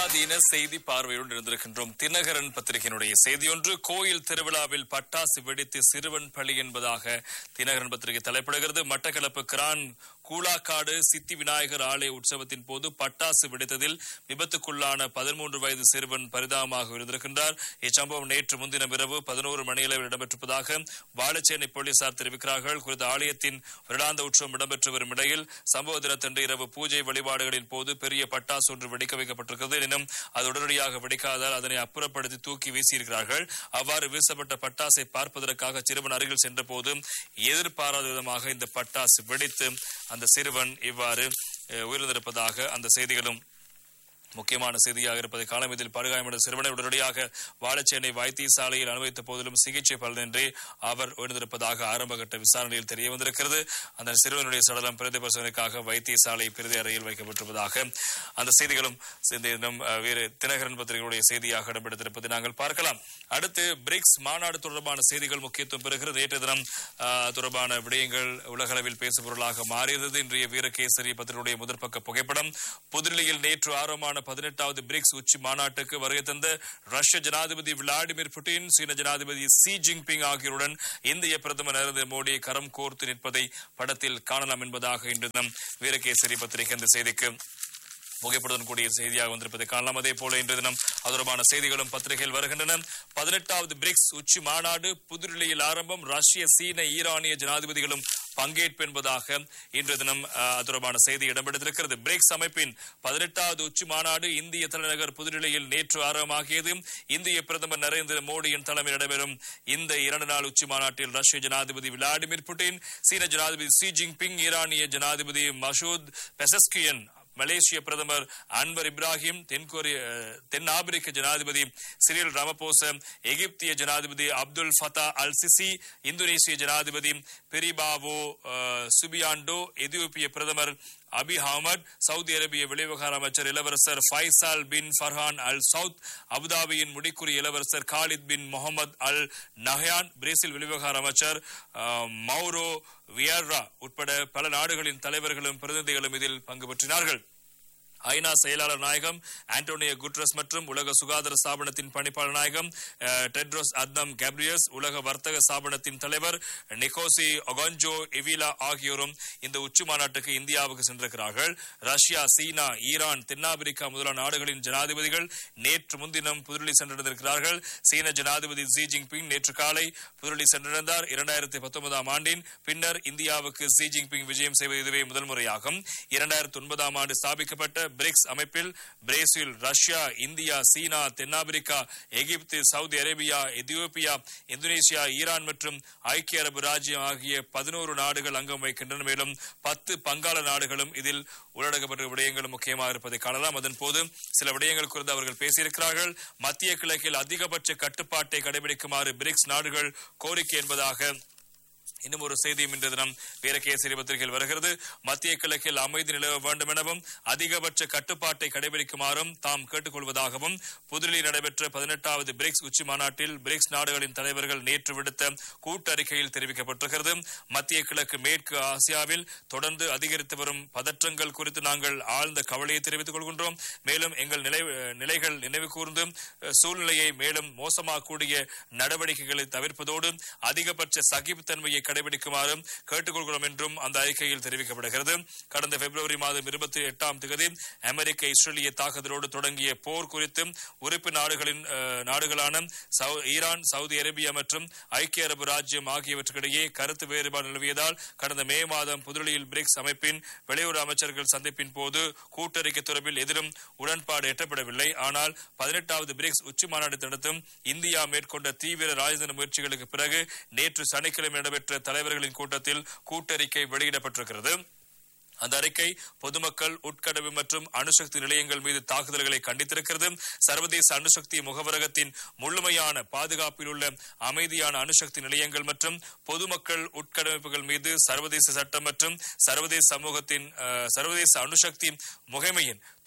சுயாதீன செய்தி பார்வையுடன் இருந்திருக்கின்றோம் தினகரன் பத்திரிகையினுடைய செய்தி ஒன்று கோயில் திருவிழாவில் பட்டாசு வெடித்து சிறுவன் பலி என்பதாக தினகரன் பத்திரிகை தலைப்படுகிறது மட்டக்களப்பு கிரான் கூலாக்காடு சித்தி விநாயகர் ஆலய உற்சவத்தின் போது பட்டாசு வெடித்ததில் விபத்துக்குள்ளான பதிமூன்று வயது சிறுவன் பரிதாபமாக இருந்திருக்கின்றார் இச்சம்பவம் நேற்று முன்தினம் இரவு பதினோரு மணியளவில் இடம்பெற்றிருப்பதாக வாழச்சேனை போலீசார் தெரிவிக்கிறார்கள் குறித்த ஆலயத்தின் வருடாந்த உற்சவம் இடம்பெற்று வரும் இடையில் சம்பவ தினத்தன்று இரவு பூஜை வழிபாடுகளின் போது பெரிய பட்டாசு ஒன்று வெடிக்க வைக்கப்பட்டிருக்கிறது எனினும் அது உடனடியாக வெடிக்காதால் அதனை அப்புறப்படுத்தி தூக்கி வீசியிருக்கிறார்கள் அவ்வாறு வீசப்பட்ட பட்டாசை பார்ப்பதற்காக சிறுவன் அருகில் சென்றபோது எதிர்பாராத விதமாக இந்த பட்டாசு வெடித்து அந்த சிறுவன் இவ்வாறு அஹ், உயிரிழந்திருப்பதாக அந்த செய்திகளும் முக்கியமான செய்தியாக இருப்பதை காலம் இதில் படுகாயமடைந்த சிறுவனை உடனடியாக வாழச்சேனை வைத்தியசாலையில் அனுமதித்த போதிலும் சிகிச்சை பலனின்றி அவர் உயிர்ந்திருப்பதாக ஆரம்பகட்ட விசாரணையில் தெரிய வந்திருக்கிறது அந்த சிறுவனுடைய சடலம் பிரதி பரிசோதனைக்காக வைத்தியசாலை பிரதி அறையில் வைக்கப்பட்டிருப்பதாக அந்த செய்திகளும் இந்த தினம் அஹ், வேறு தினகரன் பத்திரிகையுடைய செய்தியாக இடம்பெடுத்திருப்பதை நாங்கள் பார்க்கலாம் அடுத்து பிரிக்ஸ் மாநாடு தொடர்பான செய்திகள் முக்கியத்துவம் பெறுகிறது நேற்று தினம் அஹ், தொடர்பான விடயங்கள் உலகளவில் பேசுபொருளாக மாறியது இன்றைய வீரகேசரி பத்திரிகையுடைய முதற்பக்க புகைப்படம் புதுடில்லியில் நேற்று ஆரம்பமான பதினெட்டாவது பிரிக்ஸ் உச்சி மாநாட்டுக்கு வருகை தந்த ரஷ்ய ஜனாதிபதி விளாடிமிர் புட்டின் சீன ஜனாதிபதி சி ஜின்பிங் ஆகியோருடன் இந்திய பிரதமர் நரேந்திர மோடி கரம் கோர்த்து நிற்பதை படத்தில் காணலாம் என்பதாக இன்று தினம் வீரகேசரி பத்திரிகை அந்த செய்திக்கு புகைப்படத்துடன் கூடிய செய்தியாக வந்திருப்பதை காணலாம் அதே போல இன்று தினம் அது தொடர்பான செய்திகளும் பத்திரிகையில் வருகின்றன பதினெட்டாவது பிரிக்ஸ் உச்சி மாநாடு புதுடில்லியில் ஆரம்பம் ரஷ்ய சீன ஈரானிய ஜனாதிபதிகளும் பங்கேற்பு என்பதாக இன்று தினம் அஹ், அது தொடர்பான செய்தி இடம்பெற்றிருக்கிறது பிரிக்ஸ் அமைப்பின் பதினெட்டாவது உச்சி மாநாடு இந்திய தலைநகர் புதுடில்லியில் நேற்று ஆரம்பமாகியது இந்திய பிரதமர் நரேந்திர மோடியின் தலைமையில் நடைபெறும் இந்த இரண்டு நாள் உச்சி மாநாட்டில் ரஷ்ய ஜனாதிபதி விளாடிமிர் புட்டின் சீன ஜனாதிபதி ஷி ஜின்பிங் ஈரானிய ஜனாதிபதி மசூத் பெசஸ்கியன் மலேசிய பிரதமர் அன்வர் இப்ராஹிம் தென்கொரிய தென் ஆப்பிரிக்க ஜனாதிபதி சிறில் ராமபோச எகிப்திய ஜனாதிபதி அப்துல் ஃபதா அல் சிசி இந்தோனேசிய ஜனாதிபதி பெரிபாவோ அஹ், சுபியாண்டோ எதியோப்பிய பிரதமர் அபி அஹமத் சவுதி அரேபிய வெளிவிவகார அமைச்சர் இளவரசர் Faisal bin Farhan Al Saud அபுதாபியின் முடிக்குரிய இளவரசர் Khalid bin Mohammed Al Nahyan Brazil வெளிவிவகார அமைச்சர் அஹ், மௌரோ வியர்ரா உட்பட பல நாடுகளின் தலைவர்களும் பிரதிநிதிகளும் இதில் பங்கு பெற்றினார்கள் ஐநா செயலாளர் நாயகம் ஆண்டோனியோ குட்ரஸ் மற்றும் உலக சுகாதார ஸ்தாபனத்தின் பணிப்பாளர் நாயகம் அஹ், டெட்ரோஸ் அத்னம் கேப்ரியஸ் உலக வர்த்தக ஸ்தாபனத்தின் தலைவர் நிக்கோசி ஒகன்ஜோ எவிலா ஆகியோரும் இந்த உச்சி மாநாட்டுக்கு இந்தியாவுக்கு சென்றிருக்கிறார்கள் ரஷ்யா சீனா ஈரான் தென்னாப்பிரிக்கா முதலான நாடுகளின் ஜனாதிபதிகள் நேற்று முன்தினம் புதுடில்லி சென்றிருந்திருக்கிறார்கள் சீன ஜனாதிபதி ஜி ஜின்பிங் நேற்று காலை புதுடில்லி சென்றிருந்தார் இரண்டாயிரத்தி பத்தொன்பதாம் ஆண்டின் பின்னர் இந்தியாவுக்கு ஜி ஜின்பிங் விஜயம் செய்வது இதுவே முதல் முறையாகும் இரண்டாயிரத்தி ஒன்பதாம் ஆண்டு ஸ்தாபிக்கப்பட்ட பிரிக்ஸ் அமைப்பில் பிரேசில் ரஷ்யா இந்தியா சீனா தென்னாப்பிரிக்கா எகிப்து Saudi Arabia Ethiopia Indonesia Iran மற்றும் ஐக்கிய அரபு ராஜ்யம் ஆகிய பதினோரு நாடுகள் அங்கம் வகிக்கின்றன மேலும் பத்து பங்காள நாடுகளும் இதில் உள்ளடக்கப்பட்ட விடயங்களும் முக்கியமாக இருப்பதை காணலாம் அதன் போது சில விடயங்கள் குறித்து அவர்கள் பேசியிருக்கிறார்கள் மத்திய கிழக்கில் அதிகபட்ச கட்டுப்பாட்டை கடைபிடிக்குமாறு பிரிக்ஸ் நாடுகள் கோரிக்கை என்பதாக இன்னும் ஒரு செய்தியும் இன்று தினம் வீரகேசரி பத்திரிகையில் வருகிறது மத்திய கிழக்கில் அமைதி நிலவ வேண்டும் எனவும் அதிகபட்ச கட்டுப்பாட்டை கடைபிடிக்குமாறும் தாம் கேட்டுக்கொள்வதாகவும் புதுடில்லியில் நடைபெற்ற பதினெட்டாவது பிரிக்ஸ் உச்சி மாநாட்டில் பிரிக்ஸ் நாடுகளின் தலைவர்கள் நேற்று விடுத்த கூட்டறிக்கையில் தெரிவிக்கப்பட்டிருக்கிறது மத்திய கிழக்கு மேற்கு ஆசியாவில் தொடர்ந்து அதிகரித்து வரும் பதற்றங்கள் குறித்து நாங்கள் ஆழ்ந்த கவலையை தெரிவித்துக் கொள்கின்றோம் மேலும் எங்கள் நிலை நிலைகள் நினைவு கூர்ந்து அஹ், சூழ்நிலையை மேலும் மோசமாக்கக்கூடிய நடவடிக்கைகளை தவிர்ப்பதோடு அதிகபட்ச சகிப்புத்தன்மையை கடைபிடிக்குமாறும் கேட்டுக்கொள்கிறோம் என்றும் அந்த அறிக்கையில் தெரிவிக்கப்படுகிறது கடந்த பிப்ரவரி மாதம் இருபத்தி எட்டாம் தேதி அமெரிக்க இஸ்ரேலிய தாக்குதலோடு தொடங்கிய போர் குறித்து உறுப்பு நாடுகளின் அஹ், நாடுகளான சவு- ஈரான் சவுதி அரேபியா மற்றும் ஐக்கிய அரபு ராஜ்யம் ஆகியவற்றுக்கிடையே கருத்து வேறுபாடு நிலவியதால் கடந்த மே மாதம் புதுடில்லியில் பிரிக்ஸ் அமைப்பின் வெளியுறவு அமைச்சர்கள் சந்திப்பின் போது கூட்டறிக்கை தொடர்பில் எதிரும் உடன்பாடு எட்டப்படவில்லை ஆனால் பதினெட்டாவது பிரிக்ஸ் உச்சி மாநாடு தடுத்தும் இந்தியா மேற்கொண்ட தீவிர ராஜதந்திர முயற்சிகளுக்கு பிறகு நேற்று சனிக்கிழமை நடைபெற்ற தலைவர்களின் கூட்டத்தில் கூட்டறிக்கை வெளியிடப்பட்டிருக்கிறது அந்த அறிக்கை பொதுமக்கள் உட்கடவு மற்றும் அணுசக்தி நிலையங்கள் மீது தாக்குதல்களை கண்டித்திருக்கிறது சர்வதேச அணுசக்தி முகவரகத்தின் முழுமையான பாதுகாப்பில் உள்ள அமைதியான அணுசக்தி நிலையங்கள் மற்றும் பொதுமக்கள் உட்கட்டமைப்புகள் மீது சர்வதேச சட்டம் மற்றும் சர்வதேச சமூகத்தின் அஹ், சர்வதேச அணுசக்தி முகமையின்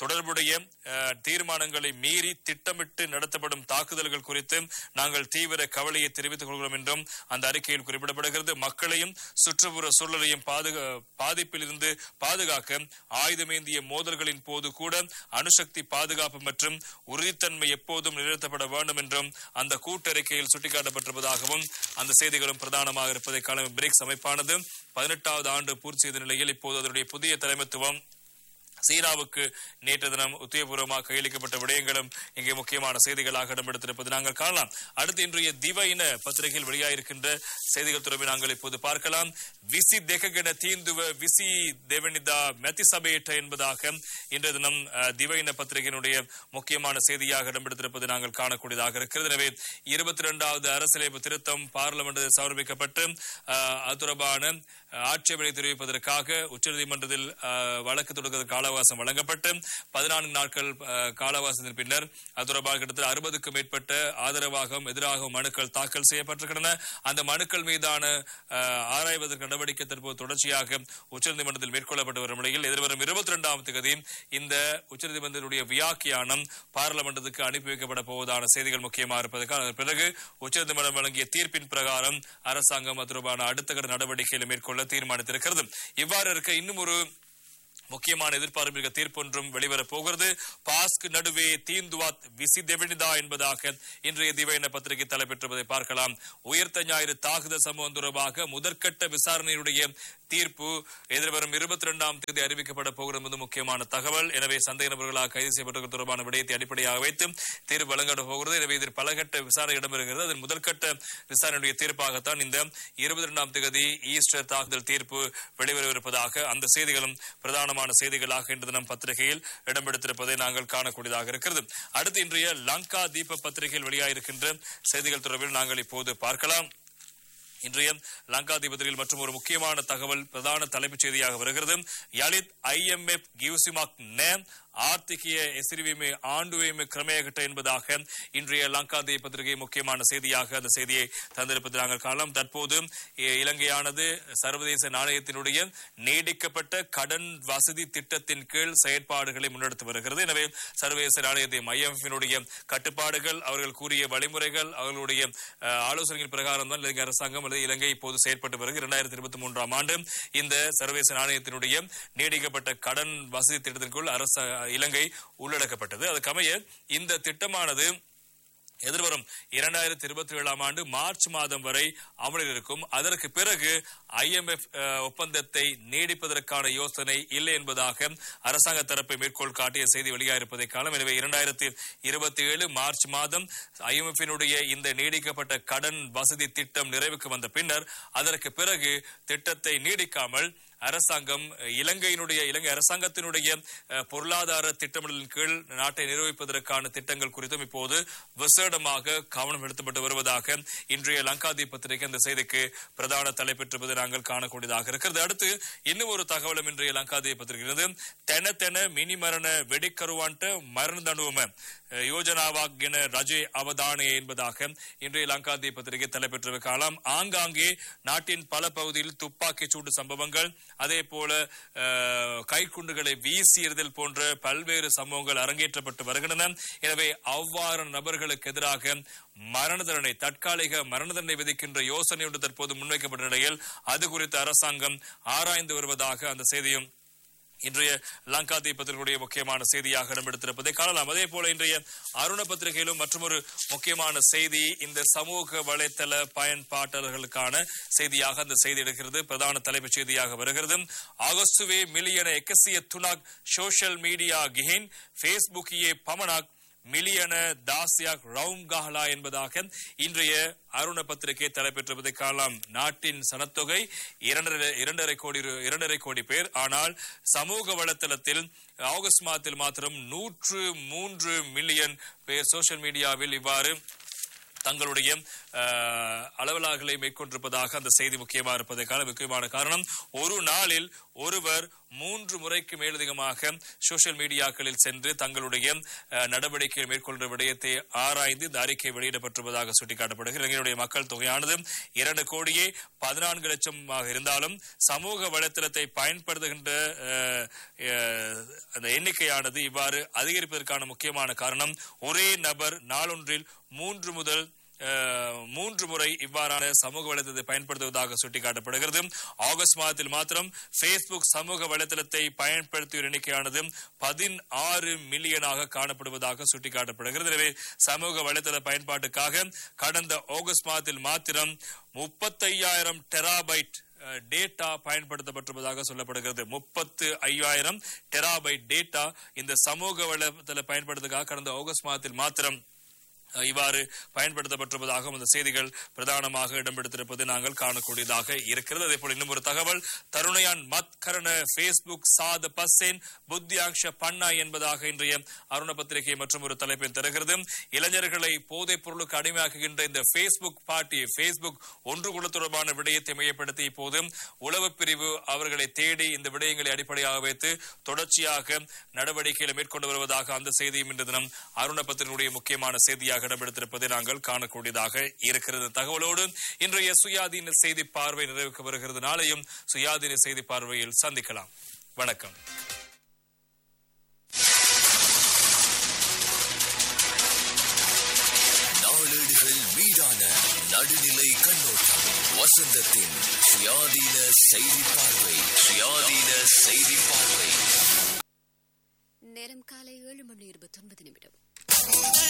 தொடர்புடைய அஹ், தீர்மானங்களை மீறி திட்டமிட்டு நடத்தப்படும் தாக்குதல்கள் குறித்து நாங்கள் தீவிர கவலையை தெரிவித்துக் கொள்கிறோம் என்றும் அந்த அறிக்கையில் குறிப்பிடப்படுகிறது மக்களையும் சுற்றுப்புற சூழலையும் பாதுகா பாதிப்பிலிருந்து பாதுகாக்க ஆயுதமேந்திய மோதல்களின் போது கூட அணுசக்தி பாதுகாப்பு மற்றும் உறுதித்தன்மை எப்போதும் நிறுத்தப்பட வேண்டும் என்றும் அந்த கூட்டறிக்கையில் சுட்டிக்காட்டப்பட்டிருப்பதாகவும் அந்த செய்திகளும் பிரதானமாக இருப்பதை காலம் பிரிக்ஸ் அமைப்பானது பதினெட்டாவது ஆண்டு பூர்த்தி செய்த நிலையில் இப்போது அதனுடைய புதிய தலைமைத்துவம் சீனாவுக்கு நேற்று தினம் உத்தியபூர்வமாக கையளிக்கப்பட்ட விடயங்களும் இங்கே முக்கியமான செய்திகளாக இடம்பெடுத்திருப்பது நாங்கள் காணலாம் அடுத்து இன்றைய திவையின பத்திரிகையில் வெளியாயிருக்கின்ற செய்திகள் துறவி நாங்கள் இப்போது பார்க்கலாம் விசி தேககன தீந்துவ விசி தேவனிதா மெத்திசபேட்ட என்பதாக இன்றைய தினம் அஹ், திவையின பத்திரிகையினுடைய முக்கியமான செய்தியாக இடம்பெடுத்திருப்பது நாங்கள் காணக்கூடியதாக இருக்கிறது எனவே இருபத்தி இரண்டாவது அரசியலமைப்பு திருத்தம் பார்லமெண்டில் சமர்ப்பிக்கப்பட்டு அஹ், அது தொடர்பான அஹ், ஆட்சேபனை தெரிவிப்பதற்காக உச்சநீதிமன்றத்தில் அஹ், வழக்கு தொடுக்கிறதுக்கு கால அவகாசம் வழங்கப்பட்டு பதினான்கு நாட்கள் அஹ், கால அவகாசத்தின் பின்னர் அது தொடர்பாக கிட்டத்தட்ட அறுபதுக்கும் மேற்பட்ட ஆதரவாகவும் எதிராகவும் மனுக்கள் தாக்கல் செய்யப்பட்டிருக்கின்றன அந்த மனுக்கள் மீதான அஹ், ஆராய்வதற்கு நடவடிக்கை தற்போது தொடர்ச்சியாக உச்சநீதிமன்றத்தில் மேற்கொள்ளப்பட்டு வரும் நிலையில் எதிர்வரும் இருபத்தி இரண்டாம் தேதி இந்த உச்சநீதிமன்றத்துடைய வியாக்கியானம் பார்லமெண்டத்துக்கு அனுப்பி வைக்கப்பட போவதான செய்திகள் முக்கியமாக இருப்பதற்காக அதன் பிறகு உச்சநீதிமன்றம் வழங்கிய தீர்ப்பின் பிரகாரம் அரசாங்கம் அது தொடர்பான அடுத்த கட்ட நடவடிக்கைகளை மேற்கொள்ள தீர்மானித்திருக்கிறது இவ்வாறு இருக்க இன்னும் ஒரு முக்கியமான எதிர்பார்ப்பு தீர்ப்பு ஒன்றும் வெளிவரப் போகிறது பாஸ்க் நடுவே தீந்துவாத் விசி தெவினிதா என்பதாக இன்றைய திவைன பத்திரிகை தலைப்பெற்றுவதை பார்க்கலாம் உயர்த்த ஞாயிறு தாக்குதல் சம்பவம் தொடர்பாக முதற்கட்ட விசாரணையுடைய தீர்ப்பு எதிர்வரும் இருபத்தி இரண்டாம் தேதி அறிவிக்கப்பட போகிறது என்பது முக்கியமான தகவல் எனவே சந்தேக நபர்களாக கைது செய்யப்பட்டவர்கள் தொடர்பான விடயத்தை அடிப்படையாக வைத்து தீர்ப்பு வழங்கப்பட போகிறது எனவே இதில் பலகட்ட விசாரணை இடம்பெறுகிறது அதன் முதற்கட்ட விசாரணையுடைய தீர்ப்பாகத்தான் இந்த இருபத்தி இரண்டாம் தேதி ஈஸ்டர் தாக்குதல் தீர்ப்பு வெளிவரவிருப்பதாக அந்த செய்திகளும் பிரதானமான செய்திகளாக இன்று தினம் பத்திரிகையில் இடம்பெடுத்திருப்பதை நாங்கள் காணக்கூடியதாக இருக்கிறது அடுத்து இன்றைய லங்கா தீப பத்திரிகையில் வெளியாயிருக்கின்ற செய்திகள் தொடர்பில் நாங்கள் இப்போது பார்க்கலாம் இன்றைய லங்காதிபதியில் மற்றும் ஒரு முக்கியமான தகவல் பிரதான தலைப்புச் செய்தியாக வருகிறது யலித் ஐஎம்எஃப் கிவ்சிமாக் நேம் ஆர்த்திகிய எசிறிவிமே ஆண்டுவையுமே கிரமேகட்ட என்பதாக இன்றைய லங்காதி பத்திரிகை முக்கியமான செய்தியாக அந்த செய்தியை தந்திருப்பதை நாங்கள் காணலாம் தற்போது இ- இலங்கையானது சர்வதேச நாணயத்தினுடைய நீடிக்கப்பட்ட கடன் வசதி திட்டத்தின் கீழ் செயற்பாடுகளை முன்னெடுத்து வருகிறது எனவே சர்வதேச நாணயத்தை ஐஎம்எஃபினுடைய கட்டுப்பாடுகள் அவர்கள் கூறிய வழிமுறைகள் அவர்களுடைய அஹ், ஆலோசனையின் பிரகாரம் தான் இலங்கை அரசாங்கம் அல்லது இலங்கை இப்போது செயற்பட்டு வருகிறது இரண்டாயிரத்தி இருபத்தி மூன்றாம் ஆண்டு இந்த சர்வதேச நாணயத்தினுடைய நீடிக்கப்பட்ட கடன் வசதி திட்டத்திற்குள் அரச இலங்கை உள்ளடக்கப்பட்டது அதுக்கமைய இந்த திட்டமானது எதிர்வரும் இரண்டாயிரத்தி இருபத்தி ஏழாம் ஆண்டு மார்ச் மாதம் வரை அமலில் இருக்கும் அதற்கு பிறகு ஐஎம்எஃப் ஒப்பந்தத்தை நீடிப்பதற்கான யோசனை இல்லை என்பதாக அரசாங்க தரப்பை மேற்கோள் காட்டிய செய்தி வெளியாயிருப்பதை காலம் எனவே இரண்டாயிரத்தி இருபத்தி ஏழு மார்ச் மாதம் ஐஎம்எஃபினுடைய இந்த நீடிக்கப்பட்ட கடன் வசதி திட்டம் நிறைவுக்கு வந்த பின்னர் அதற்கு பிறகு திட்டத்தை நீடிக்காமல் அரசாங்கம் அஹ், இலங்கையினுடைய இலங்கை அரசாங்கத்தினுடைய அஹ், பொருளாதார திட்டமிடலின் கீழ் நாட்டை நிர்வகிப்பதற்கான திட்டங்கள் குறித்தும் இப்போது விசேடமாக கவனம் செலுத்தப்பட்டு வருவதாக இன்றைய லங்காதி பத்திரிகை அந்த செய்திக்கு பிரதான தலைப்பெற்றிருப்பதை நாங்கள் காணக்கூடியதாக இருக்கிறது அடுத்து இன்னும் ஒரு தகவலும் இன்றைய லங்காதி பத்திரிகிறது தென தென மினி மரண வெடிக்கருவான்ட்டு மரண தண்டுவம யோஜனாவாகின ரஜே அவதானே என்பதாக இன்றைய லங்காதி பத்திரிகை தலைப்பெற்று காலம் ஆங்காங்கே நாட்டின் பல பகுதியில் துப்பாக்கிச் சூடு சம்பவங்கள் அதே போல அஹ், கைக்குண்டுகளை வீசியதில் போன்ற பல்வேறு சம்பவங்கள் அரங்கேற்றப்பட்டு வருகின்றன எனவே அவ்வாறான நபர்களுக்கு எதிராக மரண தண்டனை தற்காலிக மரண தண்டனை விதிக்கின்ற யோசனை ஒன்று தற்போது முன்வைக்கப்பட்ட நிலையில் அது குறித்து அரசாங்கம் ஆராய்ந்து வருவதாக அந்த செய்தியும் இன்றைய லங்கா தீபத்திற்குரிய முக்கியமான செய்தியாக இடம்பெடுத்திருப்பதை காணலாம் அதே போல இன்றைய அருண பத்திரிகையிலும் மற்றொரு முக்கியமான செய்தி இந்த சமூக வலைத்தள பயன்பாட்டாளர்களுக்கான செய்தியாக அந்த செய்தி எடுக்கிறது பிரதான தலைப்புச் செய்தியாக வருகிறது ஆகஸ்டுவே மில்லியன எக்கசிய துனாக் சோஷியல் மீடியா கிஹின் ஃபேஸ்புக்கியே பமனாக் மில்லியன தாசியாக் ரவும் காஹலா என்பதாக இன்றைய அருண பத்திரிகை தலைப்பெற்றிருப்பதை காணலாம் நாட்டின் சனத்தொகை இரண்டரை இரண்டரை கோடி ரு- இரண்டரை கோடி பேர் ஆனால் சமூக வலைத்தளத்தில் ஆகஸ்ட் மாதத்தில் மாத்திரம் நூற்று மூன்று மில்லியன் பேர் சோஷியல் மீடியாவில் இவ்வாறு தங்களுடைய அஹ், அளவலாகலை மேற்கொண்டிருப்பதாக அந்த செய்தி முக்கியமாக இருப்பதற்கான முக்கியமான காரணம் ஒரு நாளில் ஒருவர் மூன்று முறைக்கு மேலதிகமாக சோசியல் மீடியாக்களில் சென்று தங்களுடைய அஹ், நடவடிக்கைகள் மேற்கொள்கிற விடயத்தை ஆராய்ந்து இந்த அறிக்கை வெளியிடப்பட்டிருப்பதாக சுட்டிக்காட்டப்படுகிறது இலங்கையுடைய மக்கள் தொகையானது இரண்டு கோடியே பதினான்கு லட்சமாக இருந்தாலும் சமூக வலைத்தளத்தை பயன்படுத்துகின்ற அஹ், அஹ், அந்த எண்ணிக்கையானது இவ்வாறு அதிகரிப்பதற்கான முக்கியமான காரணம் ஒரே நபர் நாளொன்றில் மூன்று முதல் அஹ், மூன்று முறை இவ்வாறான சமூக வலைத்தளத்தை பயன்படுத்துவதாக சுட்டிக்காட்டப்படுகிறது ஆகஸ்ட் மாதத்தில் மாத்திரம் Facebook சமூக வலைத்தளத்தை பயன்படுத்திய எண்ணிக்கையானது பதினாறு மில்லியனாக காணப்படுவதாக சுட்டிக்காட்டப்படுகிறது எனவே சமூக வலைத்தள பயன்பாட்டுக்காக கடந்த ஆகஸ்ட் மாதத்தில் மாத்திரம் முப்பத்தையாயிரம் டெராபைட் டேட்டா பயன்படுத்தப்பட்டிருப்பதாக சொல்லப்படுகிறது முப்பத்து ஐயாயிரம் டெராபைட் டேட்டா இந்த சமூக வலைத்தள பயன்படுத்துக்காக கடந்த ஆகஸ்ட் மாதத்தில் மாத்திரம் அஹ், இவ்வாறு பயன்படுத்தப்பட்டிருப்பதாகவும் அந்த செய்திகள் பிரதானமாக இடம்பெடுத்திருப்பது நாங்கள் காணக்கூடியதாக இருக்கிறது அதே போல இன்னும் ஒரு தகவல் தருணையான் மத்கரண Facebook சாத பசேன் புத்தியாக்ஷ பண்ணா என்பதாக இன்றைய அருண பத்திரிகை மற்றும் ஒரு தலைப்பில் தருகிறது இளைஞர்களை போதைப் பொருளுக்கு அடிமையாக்குகின்ற இந்த Facebook பார்ட்டி Facebook ஒன்று குழு தொடர்பான விடயத்தை மையப்படுத்தி இப்போது உளவு பிரிவு அவர்களை தேடி இந்த விடயங்களை அடிப்படையாக வைத்து தொடர்ச்சியாக நடவடிக்கைகளை மேற்கொண்டு வருவதாக அந்த செய்தியும் இன்று தினம் அருண பத்திரிகையுடைய முக்கியமான செய்தியாக இடம்பெடுத்திருப்பதை நாங்கள் காணக்கூடியதாக இருக்கிறது தகவலோடு இன்றைய சுயாதீன செய்தி பார்வை நிறைவுக்கு வருகிறது நாளையும் சுயாதீன செய்தி பார்வையில் சந்திக்கலாம் வணக்கம் நாளேடுகள் மீதான நடுநிலை கண்ணோட்டம் வசந்தத்தின் சுயாதீன செய்தி பார்வை சுயாதீன செய்தி பார்வை நேரம் காலை ஏழு மணி இருபத்தி ஒன்பது நிமிடம்